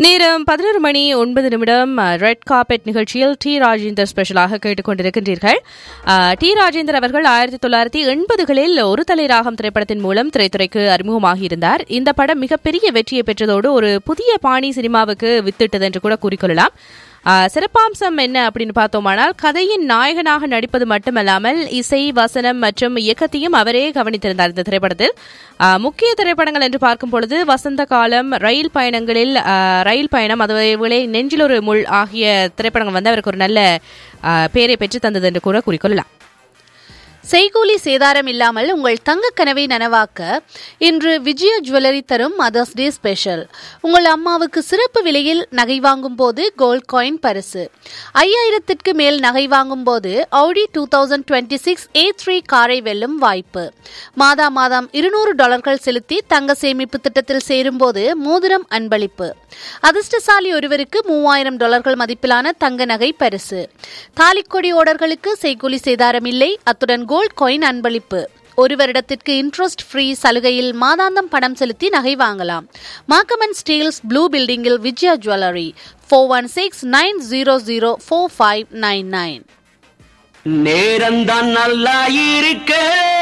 நேரம் பதினொரு மணி ஒன்பது நிமிடம் ரெட் கார்பெட் நிகழ்ச்சியில் டி ராஜேந்தர் ஸ்பெஷலாக கேட்டுக்கொண்டிருக்கின்றீர்கள் அஹ், டி ராஜேந்தர் அவர்கள் ஆயிரத்தி தொள்ளாயிரத்தி எண்பதுகளில் ஒரு தலை ராகம் திரைப்படத்தின் மூலம் திரைத்துறைக்கு அறிமுகமாகியிருந்தார் இந்த படம் மிகப்பெரிய வெற்றியை பெற்றதோடு ஒரு புதிய பாணி சினிமாவுக்கு வித்திட்டது என்று கூட கூறிக்கொள்ளலாம் அஹ், சிறப்பம்சம் என்ன அப்படின்னு பார்த்தோமானால் கதையின் நாயகனாக நடிப்பது மட்டுமல்லாமல் இசை வசனம் மற்றும் இயக்கத்தையும் அவரே கவனித்திருந்தார் இந்த திரைப்படத்தில் அஹ், முக்கிய திரைப்படங்கள் என்று பார்க்கும் பொழுது வசந்த காலம் ரயில் பயணங்களில் அஹ், ரயில் பயணம் அதுவே நெஞ்சில் ஒரு முள் ஆகிய திரைப்படங்கள் வந்து அவருக்கு ஒரு நல்ல அஹ், பேரை பெற்று தந்தது என்று கூட குறிக்கொள்ளலாம் செய்கூலி சேதாரம் இல்லாமல் உங்கள் தங்க கனவை நனவாக்க இன்று விஜயா ஜுவல்லரி தரும் மதர்ஸ் டே ஸ்பெஷல் உங்கள் அம்மாவுக்கு சிறப்பு விலையில் நகை வாங்கும் போது கோல்ட் காயின் பரிசு ஐயாயிரத்திற்கு மேல் நகை வாங்கும் போது Audi two thousand twenty six A three காரை வெல்லும் வாய்ப்பு மாதா மாதம் இருநூறு டாலர்கள் செலுத்தி தங்க சேமிப்பு திட்டத்தில் சேரும்போது மோதிரம் அன்பளிப்பு அதிர்ஷ்டசாலி ஒருவருக்கு மூவாயிரம் டாலர்கள் மதிப்பிலான தங்க நகை பரிசு தாலிக்கொடி ஓடர்களுக்கு செய்கூலி சேதாரம் இல்லை அத்துடன் கோல்ட் காயின் அன்பளிப்பு ஒரு வருடத்திற்கு இன்ட்ரெஸ்ட் ஃப்ரீ சலுகையில் மாதாந்தம் பணம் செலுத்தி நகை வாங்கலாம் மாக்கமன் ஸ்டீல்ஸ் ப்ளூ பில்டிங்கில் Vijaya jewellery four one six nine zero zero four five nine nine நேரம்தான் நல்லா இருக்க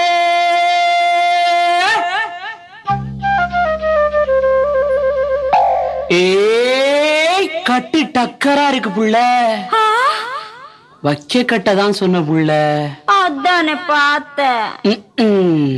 ஏய் கட்டு டக்கரா இருக்கு புள்ள வச்ச கட்டை தான் சொன்ன புள்ள அதானே பார்த்தேன் ம்ம்.